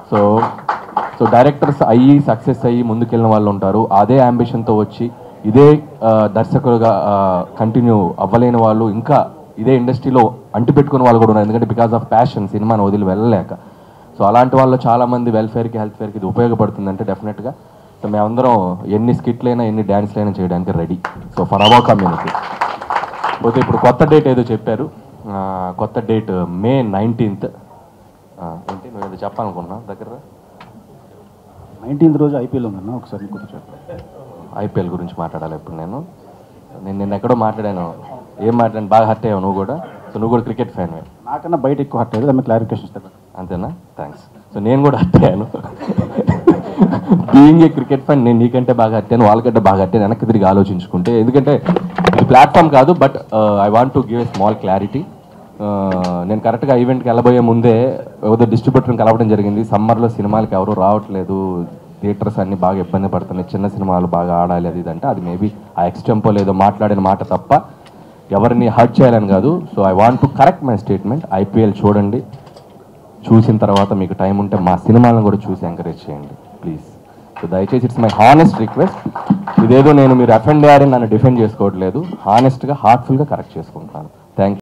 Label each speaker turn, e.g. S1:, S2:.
S1: so so directors అయ్యి success అయ్యి ముందుకెళ్ళిన వాళ్ళు ఉంటారు అదే అంబిషన్తో వచ్చి ఇదే ఆ, దర్శకులుగా కంటిన్యూ అవ్వలేని వాళ్ళు ఇంకా ఇదే ఇండస్ట్రీలో అంటిపెట్టుకున్న వాళ్ళు కూడా ఉన్నారు ఎందుకంటే బికాస్ ఆఫ్ ప్యాషన్ సినిమాను వదిలి వెళ్ళలేక సో అలాంటి వాళ్ళు చాలామంది వెల్ఫేర్కి హెల్త్ ఫేర్కి ఇది ఉపయోగపడుతుందంటే డెఫినెట్గా సో మేమందరం ఎన్ని స్కిట్లైనా ఎన్ని డ్యాన్స్లైనా చేయడానికి ready so for our community పోతే ఇప్పుడు కొత్త డేట్ ఏదో చెప్పారు ఆ, కొత్త డేట్ మే నైన్టీన్త్ ఏంటి నువ్వు ఏదో చెప్పాలనుకున్నా దగ్గర
S2: నైన్టీన్త్ రోజు ఐపీఎల్ ఉందన్న ఒకసారి గుర్తు చెప్పండి
S1: ఐపీఎల్ గురించి మాట్లాడాలి ఇప్పుడు నేను నేను నిన్న ఎక్కడో మాట్లాడాను ఏం మాట్లాడాను బాగా హర్ట్ అయ్యావు నువ్వు కూడా సో నువ్వు కూడా క్రికెట్ ఫ్యాన్
S2: నాకన్నా బయట ఎక్కువ హట్ అయ్యేది దాని క్లారిఫికేషన్ ఇస్తాను
S1: అంతేనా థ్యాంక్స్ సో నేను కూడా హర్ట్ అయ్యాను బీయింగ్ ఏ క్రికెట్ ఫ్యాన్ నేను నీకంటే బాగా హట్టాను వాళ్ళకంటే బాగా హట్టాను వెనక్కి తిరిగి ఆలోచించుకుంటే ఎందుకంటే ఇది ప్లాట్ఫామ్ కాదు but I want to give a small clarity నేను కరెక్ట్గా ఈవెంట్కి వెళ్ళబోయే ముందే ఏదో డిస్ట్రిబ్యూటర్ని కలవడం జరిగింది సమ్మర్లో సినిమాలకి ఎవరు రావట్లేదు థియేటర్స్ అన్ని బాగా ఇబ్బంది పడుతున్నాయి చిన్న సినిమాలు బాగా ఆడాలి అది ఇది అంటే అది మేబీ ఆ ఎక్స్టెంపో లేదో మాట్లాడిన మాట తప్ప ఎవరిని హర్ట్ చేయాలని కాదు so I want to correct my statement IPL చూడండి చూసిన తర్వాత మీకు టైం ఉంటే మా సినిమాలను కూడా చూసి ఎంకరేజ్ చేయండి ప్లీజ్ సో దయచేసి ఇట్స్ మై హానెస్ట్ రిక్వెస్ట్ ఇదేదో నేను మీరు అఫెండ్ అయ్యారని నన్ను డిఫెండ్ చేసుకోవట్లేదు హానెస్ట్గా హార్ట్ఫుల్గా కరెక్ట్ చేసుకుంటాను థ్యాంక్